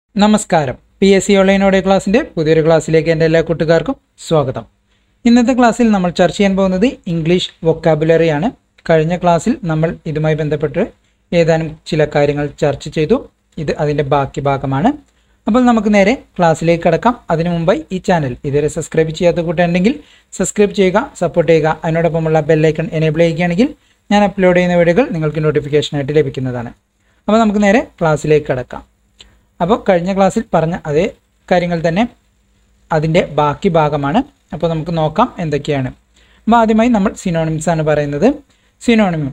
നമസ്കാരം P S C online audio ക്ലാസ്സിൻ്റെ പുതിയൊരു ക്ലാസ്സിലേക്ക് എൻ്റെ എല്ലാ കൂട്ടുകാർക്കും സ്വാഗതം ഇന്നത്തെ ക്ലാസ്സിൽ നമ്മൾ ചർച്ച ചെയ്യാൻ പോകുന്നത് ഇംഗ്ലീഷ് വൊക്കാബുലറിയാണ് കഴിഞ്ഞ ക്ലാസ്സിൽ നമ്മൾ ഇതുമായി ബന്ധപ്പെട്ട് ഏതാനും ചില കാര്യങ്ങൾ ചർച്ച ചെയ്തു ഇത് അതിൻ്റെ ബാക്കി ഭാഗമാണ് അപ്പോൾ നമുക്ക് നേരെ ക്ലാസ്സിലേക്ക് കടക്കാം അതിനു മുമ്പായി ഈ ചാനൽ ഇതുവരെ സബ്സ്ക്രൈബ് ചെയ്യാത്ത കൂട്ടുണ്ടെങ്കിൽ സബ്സ്ക്രൈബ് ചെയ്യുക സപ്പോർട്ട് ചെയ്യുക അതിനോടൊപ്പമുള്ള ബെല്ലൈക്കൺ എനേബിൾ ചെയ്യുകയാണെങ്കിൽ ഞാൻ അപ്ലോഡ് ചെയ്യുന്ന വീഡിയോകൾ നിങ്ങൾക്ക് നോട്ടിഫിക്കേഷനായിട്ട് ലഭിക്കുന്നതാണ് അപ്പോൾ നമുക്ക് നേരെ ക്ലാസ്സിലേക്ക് കടക്കാം അപ്പോൾ കഴിഞ്ഞ ക്ലാസ്സിൽ പറഞ്ഞ അതേ കാര്യങ്ങൾ തന്നെ അതിൻ്റെ ബാക്കി ഭാഗമാണ് അപ്പോൾ നമുക്ക് നോക്കാം എന്തൊക്കെയാണ് അപ്പോൾ ആദ്യമായി നമ്മൾ സിനോണിംസ് ആണ് പറയുന്നത് സിനോണിമം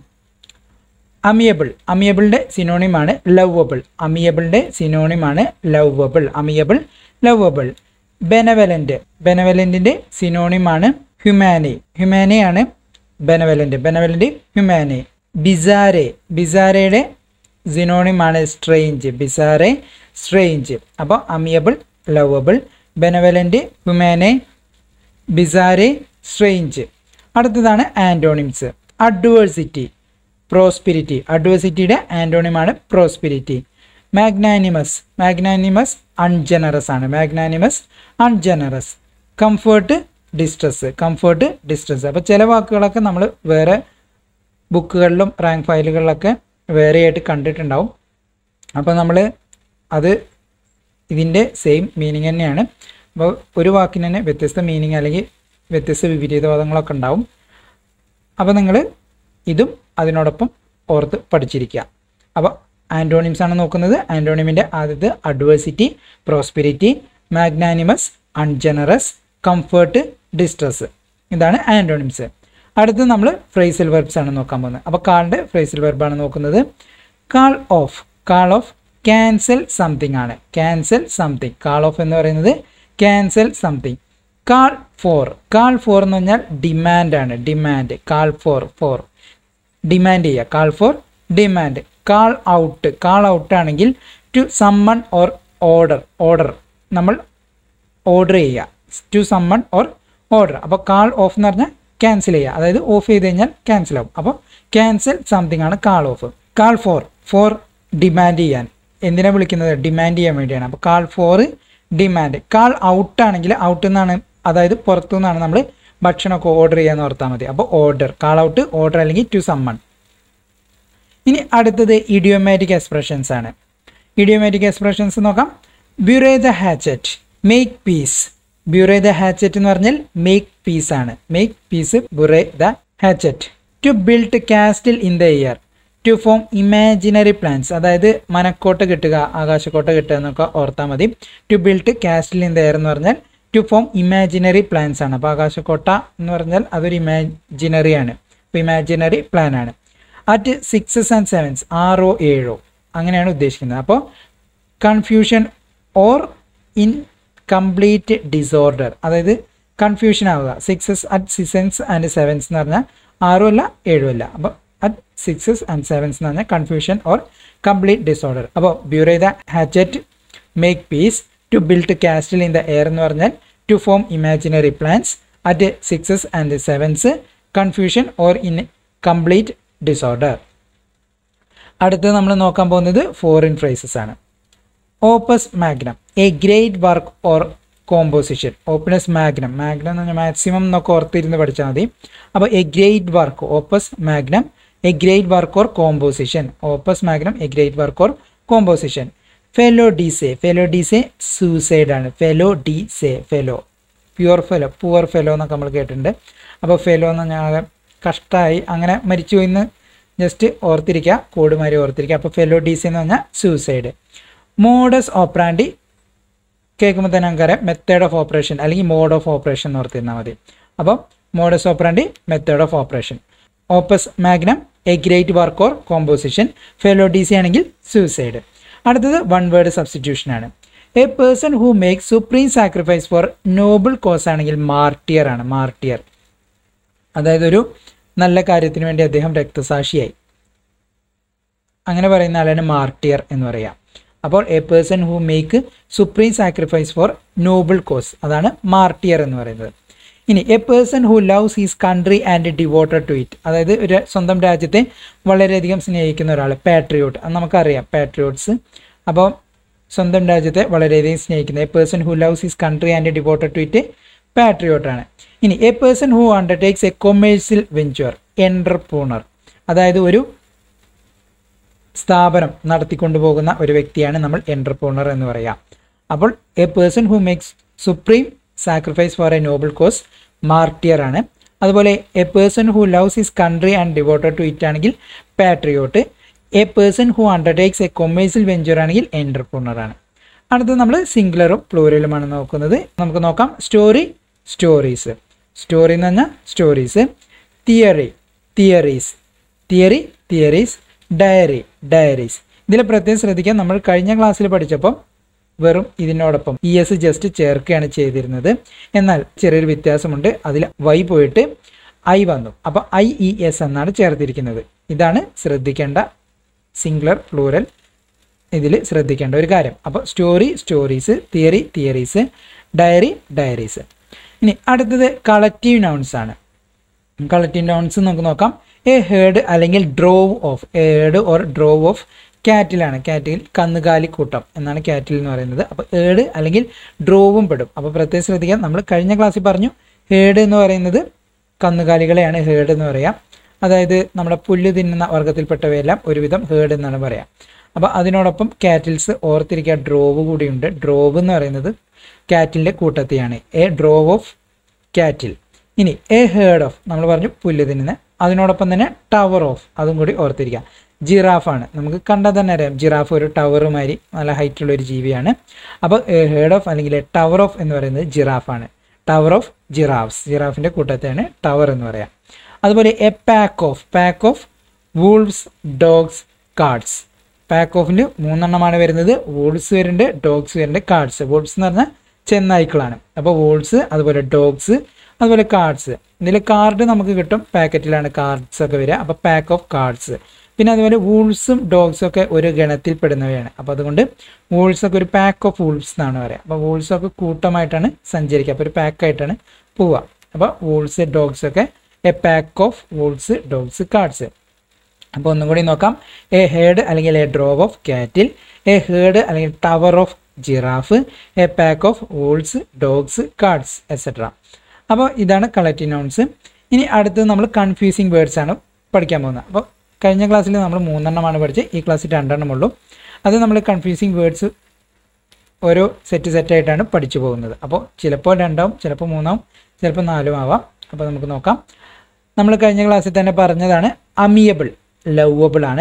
അമിയബിൾ അമിയബിളിൻ്റെ സിനോണിമാണ് ലവബിൾ അമിയബിളിൻ്റെ സിനോണിമാണ് ലവബിൾ അമിയബിൾ ലവബിൾ ബെനവലൻ്റ് ബെനവലൻറ്റിൻ്റെ സിനോണിമാണ് ഹ്യൂമാനെ ഹ്യൂമാനെയാണ് ബെനവലൻ്റ് ബെനവലൻ്റ് ഹ്യൂമാനെ ബിസാരെ ബിസാരയുടെ സിനോണിമാണ് സ്ട്രെയിഞ്ച് ബിസാറെ സ്ട്രെയിഞ്ച് അപ്പോൾ amiable lovable benevolent humane bizarre strange അടുത്തതാണ് ആൻറ്റോണിംസ് അഡ്വേഴ്സിറ്റി പ്രോസ്പിരിറ്റി അഡ്വേഴ്സിറ്റിയുടെ ആൻറ്റോണിമാണ് പ്രോസ്പിരിറ്റി മാഗ്നാനിമസ് മാഗ്നാനിമസ് അൺജനറസ് ആണ് magnanimous ungenerous comfort distress comfort distress അപ്പോൾ ചില വാക്കുകളൊക്കെ നമ്മൾ വേറെ ബുക്കുകളിലും റാങ്ക് ഫയലുകളിലൊക്കെ വേറെയായിട്ട് കണ്ടിട്ടുണ്ടാവും അപ്പോൾ നമ്മൾ അത് ഇതിൻ്റെ സെയിം മീനിങ് തന്നെയാണ് അപ്പോൾ ഒരു വാക്കിന് തന്നെ വ്യത്യസ്ത മീനിങ് അല്ലെങ്കിൽ വ്യത്യസ്ത വിപരീതവാദങ്ങളൊക്കെ ഉണ്ടാവും അപ്പോൾ നിങ്ങൾ ഇതും അതിനോടൊപ്പം ഓർത്ത് പഠിച്ചിരിക്കുക അപ്പോൾ ആൻറ്റോണിംസ് ആണ് നോക്കുന്നത് ആൻറ്റോണിമിൻ്റെ ആദ്യത്തെ adversity prosperity magnanimous ungenerous comfort distress ഇതാണ് ആൻറ്റോണിംസ് അടുത്ത് നമ്മൾ ഫ്രേസൽ വെർബ്സ് ആണ് നോക്കാൻ പോകുന്നത് അപ്പോൾ കാളിൻ്റെ ഫ്രേസൽ വെർബാണ് നോക്കുന്നത് call off call off cancel something ആണ് ക്യാൻസൽ സംതിങ് കാൾ ഓഫ് എന്ന് പറയുന്നത് cancel something call for call for എന്ന് പറഞ്ഞാൽ ഡിമാൻഡ് ആണ് demand call for for demand ചെയ്യുക call for demand call out call out ആണെങ്കിൽ to summon or order order നമ്മൾ order ചെയ്യുക ടു സമ്മൺ ഓർ ഓർഡർ അപ്പോൾ കാൾ ഓഫ് എന്ന് പറഞ്ഞാൽ ക്യാൻസൽ ചെയ്യുക അതായത് ഓഫ് ചെയ്ത് കഴിഞ്ഞാൽ ക്യാൻസൽ ആവും അപ്പോൾ ക്യാൻസൽ സംതിങ് ആണ് call off call for for demand ചെയ്യാൻ എന്തിനാ വിളിക്കുന്നത് ഡിമാൻഡ് ചെയ്യാൻ വേണ്ടിയാണ് അപ്പോൾ call for demand call out ആണെങ്കിൽ ഔട്ട് നിന്നാണ് അതായത് പുറത്തു നിന്നാണ് നമ്മൾ ഭക്ഷണമൊക്കെ ഓർഡർ ചെയ്യാന്ന് ഓർത്താൽ മതി അപ്പോൾ ഓർഡർ കാൾ ഔട്ട് ഓർഡർ അല്ലെങ്കിൽ ടു സമ്മൺ ഇനി അടുത്തത് ഇഡിയോമാറ്റിക് എക്സ്പ്രഷൻസ് ആണ് ഇഡിയോമാറ്റിക് എക്സ്പ്രഷൻസ് നോക്കാം bury the hatchet make peace bury the hatchet എന്ന് പറഞ്ഞാൽ മേക്ക് പീസ് ആണ് make peace bury the hatchet to build castle in the air to form imaginary plans അതായത് മനക്കോട്ട കിട്ടുക ആകാശക്കോട്ട കിട്ടുക എന്നൊക്കെ ഓർത്താൽ മതി to build castle in the air എന്ന് പറഞ്ഞാൽ ടു ഫോം ഇമാജിനറി പ്ലാൻസ് ആണ് അപ്പോൾ ആകാശക്കോട്ട എന്ന് പറഞ്ഞാൽ അതൊരു ഇമാജിനറി ആണ് അപ്പോൾ ഇമാജിനറി പ്ലാൻ ആണ് അറ്റ് സിക്സസ് ആൻഡ് സെവൻസ് ആറോ ഏഴോ അങ്ങനെയാണ് ഉദ്ദേശിക്കുന്നത് അപ്പോൾ confusion or in complete disorder അതായത് കൺഫ്യൂഷൻ ആവുക sixes at sixes and sevens എന്ന് പറഞ്ഞാൽ ആറും അല്ല ഏഴും അല്ല അപ്പോൾ അറ്റ് സിക്സസ് ആൻഡ് സെവൻസ് എന്ന് പറഞ്ഞാൽ കൺഫ്യൂഷൻ ഓർ കംപ്ലീറ്റ് ഡിസോർഡർ അപ്പോൾ bury the hatchet make peace to build castle in the air എന്ന് പറഞ്ഞാൽ to form imaginary plans at sixes and sevens confusion or in complete disorder അടുത്തത് നമ്മൾ നോക്കാൻ പോകുന്നത് foreign phrases ആണ് opus magnum a great work or composition opus magnum magnum എന്ന് പറഞ്ഞാൽ maximum എന്നൊക്കെ ഓർത്തിരുന്ന് പഠിച്ചാൽ മതി അപ്പോൾ a great work opus magnum a great work or composition opus magnum a great work or composition felo de se felo de se suicide ആണ് felo de se fellow pure fellow poor fellow എന്നൊക്കെ നമ്മൾ കേട്ടിട്ടുണ്ട് അപ്പോൾ ഫെലോ എന്ന് പറഞ്ഞാൽ കഷ്ടമായി അങ്ങനെ മരിച്ചു എന്ന് ജസ്റ്റ് ഓർത്തിരിക്കുക കോഡുമാരി ഓർത്തിരിക്കുക അപ്പോൾ ഫെലോ ഡിസെ എന്ന് പറഞ്ഞാൽ സൂസൈഡ് മോഡസ് ഓപ്പറാൻഡി കേൾക്കുമ്പോൾ തന്നെ നമുക്കറിയാം മെത്തേഡ് ഓഫ് ഓപ്പറേഷൻ അല്ലെങ്കിൽ മോഡ് ഓഫ് ഓപ്പറേഷൻ എന്ന് ഓർത്തിരുന്നാൽ മതി അപ്പം modus operandi method of operation opus magnum a great work or composition felo de se ആണെങ്കിൽ സൂസൈഡ് അടുത്തത് വൺ വേർഡ് സബ്സ്റ്റിറ്റ്യൂഷൻ ആണ് a person who make supreme sacrifice for noble cause ആണെങ്കിൽ martyr ആണ് martyr അതായത് ഒരു നല്ല കാര്യത്തിന് വേണ്ടി അദ്ദേഹം രക്തസാക്ഷിയായി അങ്ങനെ പറയുന്ന ആളാണ് മാർട്ടിയർ എന്ന് പറയാം അപ്പോൾ a person who make supreme sacrifice for noble cause അതാണ് മാർട്ടിയർ എന്ന് പറയുന്നത് ഇനി a person who loves his country and devoted to it അതായത് ഒരു സ്വന്തം രാജ്യത്തെ വളരെയധികം സ്നേഹിക്കുന്ന ഒരാൾ പാട്രിയോട്ട് അത് നമുക്കറിയാം പാട്രിയോട്സ് അപ്പോൾ സ്വന്തം രാജ്യത്തെ വളരെയധികം സ്നേഹിക്കുന്ന a person who loves his country and devoted to it പാട്രിയോട്ടാണ് ഇനി a person who undertakes a commercial venture entrepreneur അതായത് ഒരു സ്ഥാപനം നടത്തിക്കൊണ്ടു പോകുന്ന ഒരു വ്യക്തിയാണ് നമ്മൾ എൻ്റർപ്രൂണർ എന്ന് പറയാം അപ്പോൾ a person who makes supreme sacrifice for a noble cause martyr ആണ് അതുപോലെ a person who loves his country and devoted to it ആണെങ്കിൽ patriot a person who undertakes a commercial venture ആണെങ്കിൽ എൻ്റർപ്രൂണർ ആണ് അടുത്തത് നമ്മൾ സിംഗുലറും പ്ലൂരലുമാണ് നോക്കുന്നത് നമുക്ക് നോക്കാം സ്റ്റോറി സ്റ്റോറീസ് സ്റ്റോറി എന്ന് പറഞ്ഞാൽ stories theory theories theory theories diary diaries ഇതിൽ പ്രത്യേകം ശ്രദ്ധിക്കാൻ നമ്മൾ കഴിഞ്ഞ ക്ലാസ്സിൽ പഠിച്ചപ്പോൾ വെറും ഇതിനോടൊപ്പം ഇ എസ് ജസ്റ്റ് ചേർക്കുകയാണ് ചെയ്തിരുന്നത് എന്നാൽ ചെറിയൊരു വ്യത്യാസമുണ്ട് അതിൽ വൈ പോയിട്ട് ഐ വന്നു അപ്പോൾ ഐ ഇ എസ് എന്നാണ് ചേർത്തിരിക്കുന്നത് ഇതാണ് ശ്രദ്ധിക്കേണ്ട സിംഗുലർ പ്ലൂരൽ ഇതിൽ ശ്രദ്ധിക്കേണ്ട ഒരു കാര്യം അപ്പോൾ story stories theory theories diary diaries ഇനി അടുത്തത് കളക്റ്റീവ് നൗൺസ് ആണ് കളക്റ്റീവ് നൗൺസ് നമുക്ക് നോക്കാം എ ഹേർഡ് അല്ലെങ്കിൽ drove of herd or drove of കാറ്റിലാണ് കാറ്റിൽ കന്നുകാലി കൂട്ടം എന്നാണ് കാറ്റിൽ എന്ന് പറയുന്നത് അപ്പോൾ ഏഡ് അല്ലെങ്കിൽ ഡ്രോവും പെടും അപ്പോൾ പ്രത്യേകം ശ്രദ്ധിക്കാം നമ്മൾ കഴിഞ്ഞ ക്ലാസ്സിൽ പറഞ്ഞു ഹേഡ് എന്ന് പറയുന്നത് കന്നുകാലികളെയാണ് ഹേഡ് എന്ന് പറയാം അതായത് നമ്മുടെ പുല്ല് തിന്നുന്ന വർഗത്തിൽപ്പെട്ടവയെല്ലാം ഒരുവിധം ഹേഡ് എന്നാണ് പറയാം അപ്പോൾ അതിനോടൊപ്പം കാറ്റിൽസ് ഓർത്തിരിക്കുക ഡ്രോവ് കൂടിയുണ്ട് ഡ്രോവ് എന്ന് പറയുന്നത് കാറ്റിൻ്റെ കൂട്ടത്തെയാണ് എ ഡ്രോവ് ഓഫ് കാറ്റിൽ ഇനി എ ഹേർഡ് ഓഫ് നമ്മൾ പറഞ്ഞു പുല്ല് തിന്നുന്ന അതിനോടൊപ്പം തന്നെ ടവർ ഓഫ് അതും കൂടി ഓർത്തിരിക്കുക ജിറാഫാണ് നമുക്ക് കണ്ടാൽ തന്നെ അറിയാം ജിറാഫ് ഒരു ടവർ മാതിരി നല്ല ഹൈറ്റുള്ള ഒരു ജീവിയാണ് അപ്പോൾ എ ഹേർഡ് ഓഫ് അല്ലെങ്കിൽ എ ടവർ ഓഫ് എന്ന് പറയുന്നത് ജിറാഫാണ് ടവർ ഓഫ് ജിറാഫ്സ് ജിറാഫിൻ്റെ കൂട്ടത്തെയാണ് ടവർ എന്ന് പറയാം അതുപോലെ a pack of pack of wolves dogs cards pack ഓഫിൽ മൂന്നെണ്ണമാണ് വരുന്നത് വൂൾസ് വരുന്നുണ്ട് ഡോഗ്സ് വരുന്നുണ്ട് കാർഡ്സ് വൂൾസ് എന്ന് പറഞ്ഞാൽ ചെന്നായ്ക്കളാണ് അപ്പോൾ വൂൾസ് അതുപോലെ ഡോഗ്സ് അതുപോലെ കാർഡ്സ് ഇതിൽ കാർഡ് നമുക്ക് കിട്ടും പാക്കറ്റിലാണ് കാർഡ്സ് ഒക്കെ വരിക അപ്പോൾ പാക്ക് ഓഫ് കാർഡ്സ് പിന്നെ അതുപോലെ വൂൾസും ഡോഗ്സും ഒക്കെ ഒരു ഗണത്തിൽ പെടുന്നവയാണ് അപ്പോൾ അതുകൊണ്ട് വൂൾസ് ഒക്കെ ഒരു പാക്ക് ഓഫ് വൂൾസ് എന്നാണ് പറയുക അപ്പോൾ വൂൾസ് ഒക്കെ കൂട്ടമായിട്ടാണ് സഞ്ചരിക്കുക അപ്പോൾ ഒരു പാക്കായിട്ടാണ് പോവുക അപ്പോൾ വൂൾസ് ഡോഗ്സ് ഒക്കെ a pack of wolves dogs cards അപ്പോൾ ഒന്നും കൂടി നോക്കാം എ ഹേഡ് അല്ലെങ്കിൽ a drove of cattle a herd അല്ലെങ്കിൽ tower of giraffe a pack of wolves dogs cards etcetera അപ്പോൾ ഇതാണ് കളക്റ്റീവ് നൗൺസ് ഇനി അടുത്തത് നമ്മൾ കൺഫ്യൂസിങ് വേർഡ്സ് ആണ് പഠിക്കാൻ പോകുന്നത് അപ്പോൾ കഴിഞ്ഞ ക്ലാസ്സിൽ നമ്മൾ മൂന്നെണ്ണമാണ് പഠിച്ചത് ഈ ക്ലാസ്സിൽ രണ്ടെണ്ണം ഉള്ളൂ അത് നമ്മൾ കൺഫ്യൂസിങ് വേർഡ്സ് ഓരോ സെറ്റ് സെറ്റായിട്ടാണ് പഠിച്ചു പോകുന്നത് അപ്പോൾ ചിലപ്പോൾ രണ്ടാവും ചിലപ്പോൾ മൂന്നാവും ചിലപ്പോൾ നാലും ആവാം അപ്പോൾ നമുക്ക് നോക്കാം നമ്മൾ കഴിഞ്ഞ ക്ലാസ്സിൽ തന്നെ പറഞ്ഞതാണ് അമിയബിൾ ലവബിൾ ആണ്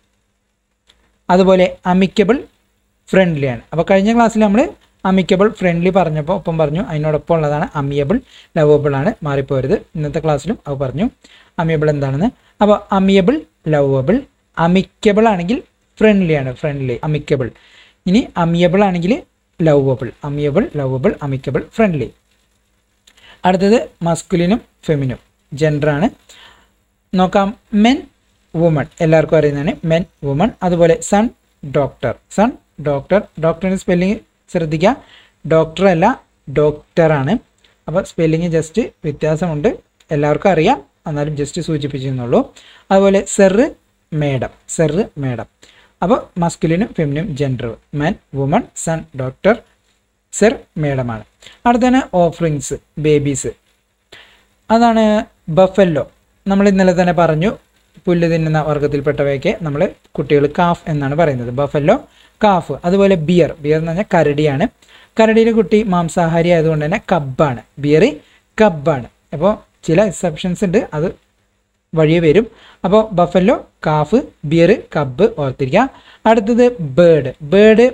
അതുപോലെ അമിക്കബിൾ ഫ്രണ്ട്ലി ആണ് അപ്പോൾ കഴിഞ്ഞ ക്ലാസ്സിൽ നമ്മൾ അമിക്കബിൾ ഫ്രണ്ട്ലി പറഞ്ഞപ്പോൾ ഒപ്പം പറഞ്ഞു അതിനോടൊപ്പം ഉള്ളതാണ് അമിയബിൾ ലവബിൾ ആണ് മാറിപ്പോരുത് ഇന്നത്തെ ക്ലാസ്സിലും അത് പറഞ്ഞു അമിയബിൾ എന്താണെന്ന് അപ്പോൾ അമിയബിൾ ലവബിൾ അമിക്കബിൾ ആണെങ്കിൽ ഫ്രണ്ട്ലി ആണ് ഫ്രണ്ട്ലി അമിക്കബിൾ ഇനി അമിയബിൾ ആണെങ്കിൽ lovable amiable lovable amicable friendly അടുത്തത് മസ്കുലിനും ഫെമിനും ജെൻഡറാണ് നോക്കാം മെൻ വുമൺ എല്ലാവർക്കും അറിയുന്നതാണ് മെൻ വുമൺ അതുപോലെ സൺ ഡോക്ടർ സൺ ഡോക്ടർ ഡോക്ടറിൻ്റെ സ്പെല്ലിങ് ശ്രദ്ധിക്കുക ഡോക്ടർ അല്ല ഡോക്ടറാണ് അപ്പോൾ സ്പെല്ലിങ് ജസ്റ്റ് വ്യത്യാസമുണ്ട് എല്ലാവർക്കും അറിയാം എന്നാലും ജസ്റ്റ് സൂചിപ്പിച്ചെന്നുള്ളൂ അതുപോലെ സെറ് മേഡം സെറ് മേഡം അപ്പോൾ മസ്കുലിനും ഫെമിനും gender men women son daughter sir മേഡമാണ് അടുത്താണ് ഓഫറിങ്സ് ബേബീസ് അതാണ് ബഫല്ലോ നമ്മൾ ഇന്നലെ തന്നെ പറഞ്ഞു പുല്ല് തിന്നുന്ന വർഗത്തിൽപ്പെട്ടവയൊക്കെ നമ്മൾ കുട്ടികൾ കാഫ് എന്നാണ് പറയുന്നത് ബഫല്ലോ കാഫ് അതുപോലെ ബിയർ ബിയർ എന്ന് പറഞ്ഞാൽ കരടിയാണ് കരടിയുടെ കുട്ടി മാംസാഹാരി ആയതുകൊണ്ട് തന്നെ കബ്ബാണ് ബിയർ കബ്ബാണ് അപ്പോൾ ചില എക്സെപ്ഷൻസ് ഉണ്ട് അത് വഴിയെ വരും അപ്പോൾ ബഫല്ലോ കാഫ് ബിയർ കബ്ബ് ഓർത്തിരിക്കുക അടുത്തത് ബേർഡ് ബേർഡ്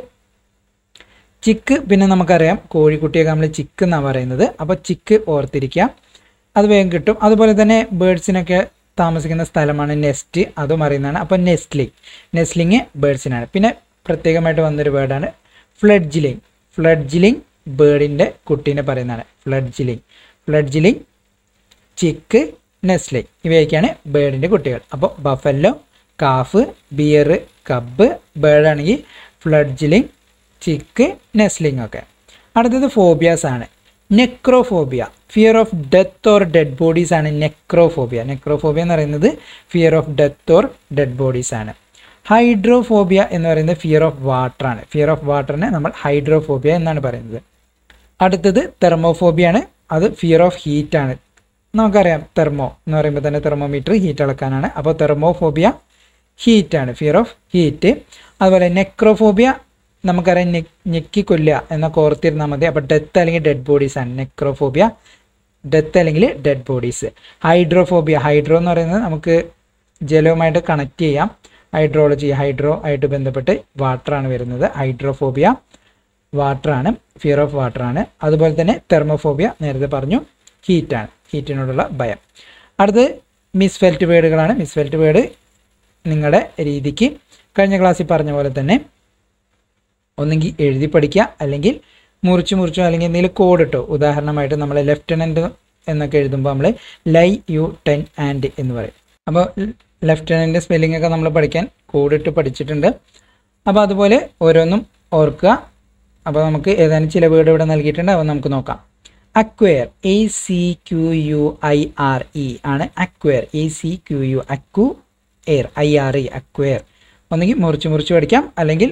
ചിക്ക് പിന്നെ നമുക്കറിയാം കോഴിക്കുട്ടിയൊക്കെ നമ്മൾ ചിക്ക് എന്നാണ് പറയുന്നത് അപ്പോൾ ചിക്ക് ഓർത്തിരിക്കുക അത് വേഗം കിട്ടും അതുപോലെ തന്നെ ബേഡ്സിനൊക്കെ താമസിക്കുന്ന സ്ഥലമാണ് നെസ്റ്റ് അതും അറിയുന്നതാണ് അപ്പോൾ നെസ്റ്റ്ലിംഗ് നെസ്റ്റ്ലിങ് ബേഡ്സിനാണ് പിന്നെ പ്രത്യേകമായിട്ട് വന്നൊരു വേർഡാണ് ഫ്ലഡ്ജിലിംഗ് ഫ്ലഡ്ജിലിംഗ് ബേർഡിൻ്റെ കുട്ടീനെ പറയുന്നതാണ് ഫ്ലഡ്ജിലിംഗ് ഫ്ലഡ്ജിലിംഗ് ചിക്ക് നെസ്ലിംഗ് ഇവയൊക്കെയാണ് ബേർഡിൻ്റെ കുട്ടികൾ അപ്പോൾ ബഫല്ലോ കാഫ് ബിയർ കബ്ബ് ബേർഡാണെങ്കിൽ ഫ്ലഡ്ജിലിംഗ് ചിക്ക് നെസ്ലിംഗ് ഒക്കെ അടുത്തത് ഫോബിയാസ് ആണ് necrophobia fear of death or dead bodies ആണ് നെക്രോഫോബിയ നെക്രോഫോബിയ എന്ന് പറയുന്നത് fear of death or dead bodies ആണ് ഹൈഡ്രോഫോബിയ എന്ന് പറയുന്നത് ഫിയർ ഓഫ് വാട്ടർ ആണ് ഫിയർ ഓഫ് വാട്ടറിനെ നമ്മൾ ഹൈഡ്രോഫോബിയ എന്നാണ് പറയുന്നത് അടുത്തത് തെർമോഫോബിയ ആണ് അത് ഫിയർ ഓഫ് ഹീറ്റ് ആണ് നമുക്കറിയാം തെർമോ എന്ന് പറയുമ്പോൾ തന്നെ തെർമോമീറ്റർ ഹീറ്റ് അളക്കാനാണ് അപ്പോൾ തെർമോഫോബിയ ഹീറ്റ് ആണ് ഫിയർ ഓഫ് ഹീറ്റ് അതുപോലെ നെക്രോഫോബിയ നമുക്കറിയാം നെ ഞെക്കി കൊല്ലുക എന്നൊക്കെ ഓർത്തിരുന്നാൽ മതി അപ്പോൾ ഡെത്ത് അല്ലെങ്കിൽ ഡെഡ് ബോഡീസ് ആണ് നെക്രോഫോബിയ ഡെത്ത് അല്ലെങ്കിൽ ഡെഡ് ബോഡീസ് ഹൈഡ്രോഫോബിയ ഹൈഡ്രോ എന്ന് പറയുന്നത് നമുക്ക് ജലവുമായിട്ട് കണക്ട് ചെയ്യാം ഹൈഡ്രോളജി ഹൈഡ്രോ ആയിട്ട് ബന്ധപ്പെട്ട് വാട്ടറാണ് വരുന്നത് ഹൈഡ്രോഫോബിയ വാട്ടറാണ് ഫിയർ ഓഫ് വാട്ടറാണ് അതുപോലെ തന്നെ തെർമോഫോബിയ നേരത്തെ പറഞ്ഞു ഹീറ്റാണ് ഹീറ്റിനോടുള്ള ഭയം അടുത്ത് മിസ്ഫെൽറ്റ് വേർഡുകളാണ് മിസ്ഫെൽറ്റ് വേർഡ് നിങ്ങളുടെ രീതിക്ക് കഴിഞ്ഞ ക്ലാസ്സിൽ പറഞ്ഞ പോലെ തന്നെ ഒന്നെങ്കിൽ എഴുതി പഠിക്കുക അല്ലെങ്കിൽ മുറിച്ച് മുറിച്ചോ അല്ലെങ്കിൽ എന്തെങ്കിലും കോഡ് ഇട്ടോ ഉദാഹരണമായിട്ട് നമ്മൾ ലെഫ്റ്റനൻറ്റ് എന്നൊക്കെ എഴുതുമ്പോൾ നമ്മൾ ലൈ യു ടെൻ ആൻഡ് എന്ന് പറയും അപ്പോൾ ലെഫ്റ്റനൻ്റ് സ്പെല്ലിംഗ് ഒക്കെ നമ്മൾ പഠിക്കാൻ കോഡ് ഇട്ട് പഠിച്ചിട്ടുണ്ട് അപ്പോൾ അതുപോലെ ഓരോന്നും ഓർക്കുക അപ്പോൾ നമുക്ക് ഏതാനും ചില വേർഡ് ഇവിടെ നൽകിയിട്ടുണ്ട് അവ നമുക്ക് നോക്കാം acquire A C Q U I R E ആണ് acquire A C Q U acquire I R E acquire ഒന്നെങ്കിൽ മുറിച്ച് മുറിച്ച് പഠിക്കാം അല്ലെങ്കിൽ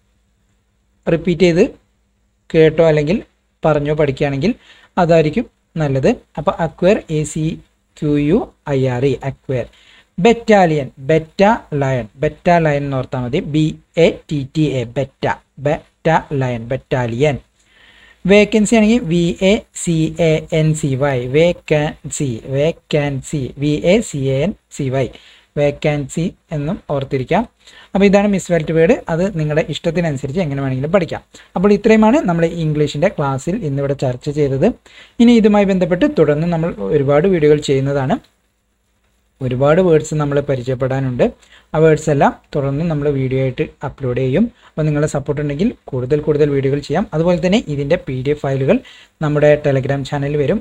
റിപ്പീറ്റ് ചെയ്ത് കേട്ടോ അല്ലെങ്കിൽ പറഞ്ഞോ പഠിക്കുകയാണെങ്കിൽ അതായിരിക്കും നല്ലത് അപ്പോൾ acquire A C Q U I R E acquire battalion ബെറ്റ ലയൺ ബെറ്റ ലയൺ എന്ന് ഓർത്താൽ മതി B A T T A ബെറ്റ ബെറ്റ ലയൺ ബെറ്റാലിയൻ വേക്കൻസി ആണെങ്കിൽ V A C A N C Y vacancy vacancy V A C A N C Y vacancy എന്നും ഓർത്തിരിക്കാം അപ്പോൾ ഇതാണ് മിസ്വെൽറ്റ് വേർഡ് അത് നിങ്ങളുടെ ഇഷ്ടത്തിനനുസരിച്ച് എങ്ങനെ വേണമെങ്കിലും പഠിക്കാം അപ്പോൾ ഇത്രയുമാണ് നമ്മൾ ഇംഗ്ലീഷിൻ്റെ ക്ലാസ്സിൽ ഇന്നിവിടെ ചർച്ച ചെയ്തത് ഇനി ഇതുമായി ബന്ധപ്പെട്ട് തുടർന്ന് നമ്മൾ ഒരുപാട് വീഡിയോകൾ ചെയ്യുന്നതാണ് ഒരുപാട് വേർഡ്സ് നമ്മൾ പരിചയപ്പെടാനുണ്ട് ആ വേർഡ്സ് എല്ലാം തുടർന്ന് നമ്മൾ വീഡിയോ ആയിട്ട് അപ്ലോഡ് ചെയ്യും അപ്പോൾ നിങ്ങളുടെ സപ്പോർട്ട് ഉണ്ടെങ്കിൽ കൂടുതൽ കൂടുതൽ വീഡിയോകൾ ചെയ്യാം അതുപോലെ തന്നെ ഇതിൻ്റെ പി ഡി എഫ് ഫയലുകൾ നമ്മുടെ ടെലഗ്രാം ചാനലിൽ വരും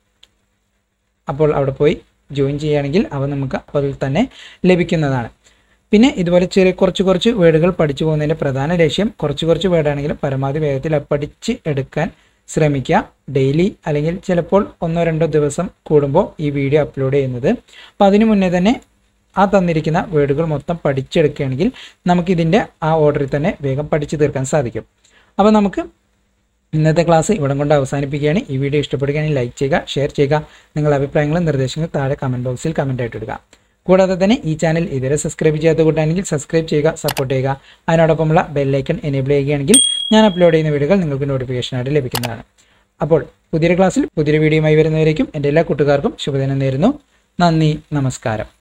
അപ്പോൾ അവിടെ പോയി ജോയിൻ ചെയ്യുകയാണെങ്കിൽ അവ നമുക്ക് അതിൽ തന്നെ ലഭിക്കുന്നതാണ് പിന്നെ ഇതുപോലെ ചെറിയ കുറച്ച് കുറച്ച് വേർഡുകൾ പഠിച്ചു പോകുന്നതിൻ്റെ പ്രധാന ലക്ഷ്യം കുറച്ച് കുറച്ച് വേർഡാണെങ്കിലും പരമാവധി വേഗത്തിൽ പഠിച്ച് എടുക്കാൻ ശ്രമിക്കുക ഡെയിലി അല്ലെങ്കിൽ ചിലപ്പോൾ ഒന്നോ രണ്ടോ ദിവസം കൂടുമ്പോൾ ഈ വീഡിയോ അപ്ലോഡ് ചെയ്യുന്നത് അപ്പോൾ അതിനു മുന്നേ തന്നെ ആ തന്നിരിക്കുന്ന വേർഡുകൾ മൊത്തം പഠിച്ചെടുക്കുകയാണെങ്കിൽ നമുക്കിതിൻ്റെ ആ ഓർഡറിൽ തന്നെ വേഗം പഠിച്ചു തീർക്കാൻ സാധിക്കും അപ്പോൾ നമുക്ക് ഇന്നത്തെ ക്ലാസ് ഇവിടം കൊണ്ട് അവസാനിപ്പിക്കുകയാണ് ഈ വീഡിയോ ഇഷ്ടപ്പെടുകയാണെങ്കിൽ ലൈക്ക് ചെയ്യുക ഷെയർ ചെയ്യുക നിങ്ങളുടെ അഭിപ്രായങ്ങളും നിർദ്ദേശങ്ങളും താഴെ കമൻറ്റ് ബോക്സിൽ കമൻ്റ് ആയിട്ട് ഇടുക കൂടാതെ തന്നെ ഈ ചാനൽ ഇതുവരെ സബ്സ്ക്രൈബ് ചെയ്യാത്ത കൂട്ടാണെങ്കിൽ സബ്സ്ക്രൈബ് ചെയ്യുക സപ്പോർട്ട് ചെയ്യുക അതിനോടൊപ്പമുള്ള ബെല്ലൈക്കൺ എനേബിൾ ചെയ്യുകയാണെങ്കിൽ ഞാൻ അപ്ലോഡ് ചെയ്യുന്ന വീഡിയോകൾ നിങ്ങൾക്ക് നോട്ടിഫിക്കേഷനായിട്ട് ലഭിക്കുന്നതാണ് അപ്പോൾ പുതിയൊരു ക്ലാസ്സിൽ പുതിയൊരു വീഡിയോയുമായി വരുന്നവരേക്കും എൻ്റെ എല്ലാ കൂട്ടുകാർക്കും ശുഭദിനം നേരുന്നു നന്ദി നമസ്കാരം